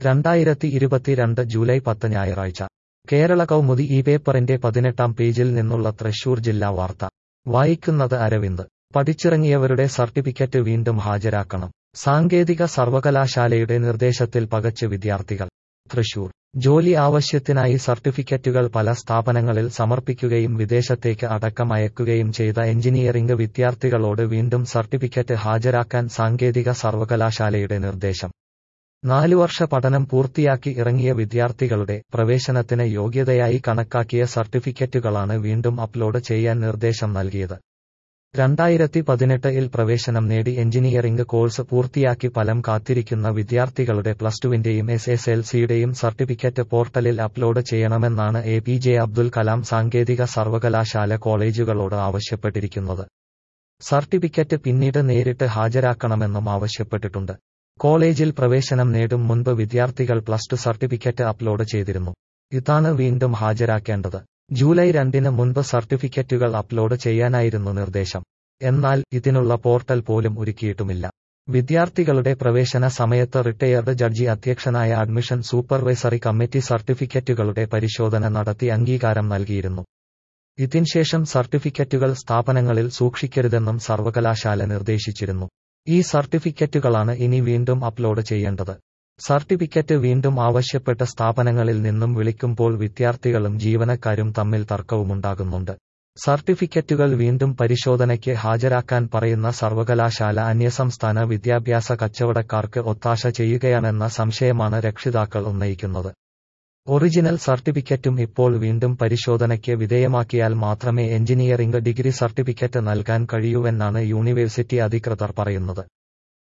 രണ്ടായിരത്തി ഇരുപത്തിരണ്ട് ജൂലൈ പത്ത് ഞായറാഴ്ച കേരള കൗമുദി ഈ പേപ്പറിന്റെ പതിനെട്ടാം പേജിൽ നിന്നുള്ള തൃശൂർ ജില്ലാ വാർത്ത വായിക്കുന്നത് അരവിന്ദ് പഠിച്ചിറങ്ങിയവരുടെ സർട്ടിഫിക്കറ്റ് വീണ്ടും ഹാജരാക്കണം സാങ്കേതിക സർവകലാശാലയുടെ നിർദ്ദേശത്തിൽ പകച്ച് വിദ്യാർത്ഥികൾ തൃശൂർ ജോലി ആവശ്യത്തിനായി സർട്ടിഫിക്കറ്റുകൾ പല സ്ഥാപനങ്ങളിൽ സമർപ്പിക്കുകയും വിദേശത്തേക്ക് അടക്കം അയക്കുകയും ചെയ്ത എഞ്ചിനീയറിംഗ് വിദ്യാർത്ഥികളോട് വീണ്ടും സർട്ടിഫിക്കറ്റ് ഹാജരാക്കാൻ സാങ്കേതിക സർവകലാശാലയുടെ നിർദ്ദേശം നാലുവർഷ പഠനം പൂർത്തിയാക്കി ഇറങ്ങിയ വിദ്യാർത്ഥികളുടെ പ്രവേശനത്തിന് യോഗ്യതയായി കണക്കാക്കിയ സർട്ടിഫിക്കറ്റുകളാണ് വീണ്ടും അപ്ലോഡ് ചെയ്യാൻ നിർദ്ദേശം നൽകിയത് രണ്ടായിരത്തി പതിനെട്ടിൽ പ്രവേശനം നേടി എഞ്ചിനീയറിംഗ് കോഴ്സ് പൂർത്തിയാക്കി ഫലം കാത്തിരിക്കുന്ന വിദ്യാർത്ഥികളുടെ പ്ലസ് ടുവിന്റെയും എസ് എസ് എൽ സിയുടെയും സർട്ടിഫിക്കറ്റ് പോർട്ടലിൽ അപ്ലോഡ് ചെയ്യണമെന്നാണ് A P J Abdul Kalam സാങ്കേതിക സർവകലാശാല കോളേജുകളോട് ആവശ്യപ്പെട്ടിരിക്കുന്നത് സർട്ടിഫിക്കറ്റ് പിന്നീട് നേരിട്ട് ഹാജരാക്കണമെന്നും ആവശ്യപ്പെട്ടിട്ടുണ്ട് കോളേജിൽ പ്രവേശനം നേടും മുൻപ് വിദ്യാർത്ഥികൾ പ്ലസ് ടു സർട്ടിഫിക്കറ്റ് അപ്ലോഡ് ചെയ്തിരുന്നു ഇതാണ് വീണ്ടും ഹാജരാക്കേണ്ടത് ജൂലൈ രണ്ടിന് മുൻപ് സർട്ടിഫിക്കറ്റുകൾ അപ്ലോഡ് ചെയ്യാനായിരുന്നു നിർദ്ദേശം എന്നാൽ ഇതിനുള്ള പോർട്ടൽ പോലും ഒരുക്കിയിട്ടുമില്ല വിദ്യാർത്ഥികളുടെ പ്രവേശന സമയത്ത് റിട്ടയർഡ് ജഡ്ജി അധ്യക്ഷനായ അഡ്മിഷൻ സൂപ്പർവൈസറി കമ്മിറ്റി സർട്ടിഫിക്കറ്റുകളുടെ പരിശോധന നടത്തി അംഗീകാരം നൽകിയിരുന്നു ഇതിൻശേഷം സർട്ടിഫിക്കറ്റുകൾ സ്ഥാപനങ്ങളിൽ സൂക്ഷിക്കരുതെന്നും സർവകലാശാല നിർദ്ദേശിച്ചിരുന്നു ഈ സർട്ടിഫിക്കറ്റുകളാണ് ഇനി വീണ്ടും അപ്ലോഡ് ചെയ്യേണ്ടത് സർട്ടിഫിക്കറ്റ് വീണ്ടും ആവശ്യപ്പെട്ട സ്ഥാപനങ്ങളിൽ നിന്നും വിളിക്കുമ്പോൾ വിദ്യാർത്ഥികളും ജീവനക്കാരും തമ്മിൽ തർക്കവുമുണ്ടാകുന്നുണ്ട് സർട്ടിഫിക്കറ്റുകൾ വീണ്ടും പരിശോധനയ്ക്ക് ഹാജരാക്കാൻ പറയുന്ന സർവകലാശാല അന്യസംസ്ഥാന വിദ്യാഭ്യാസ കച്ചവടക്കാർക്ക് ഒത്താശ ചെയ്യുകയാണെന്ന സംശയമാണ് രക്ഷിതാക്കൾ ഉന്നയിക്കുന്നത് ഒറിജിനൽ സർട്ടിഫിക്കറ്റും ഇപ്പോൾ വീണ്ടും പരിശോധനയ്ക്ക് വിധേയമാക്കിയാൽ മാത്രമേ എഞ്ചിനീയറിംഗ് ഡിഗ്രി സർട്ടിഫിക്കറ്റ് നൽകാൻ കഴിയൂവെന്നാണ് യൂണിവേഴ്സിറ്റി അധികൃതർ പറയുന്നത്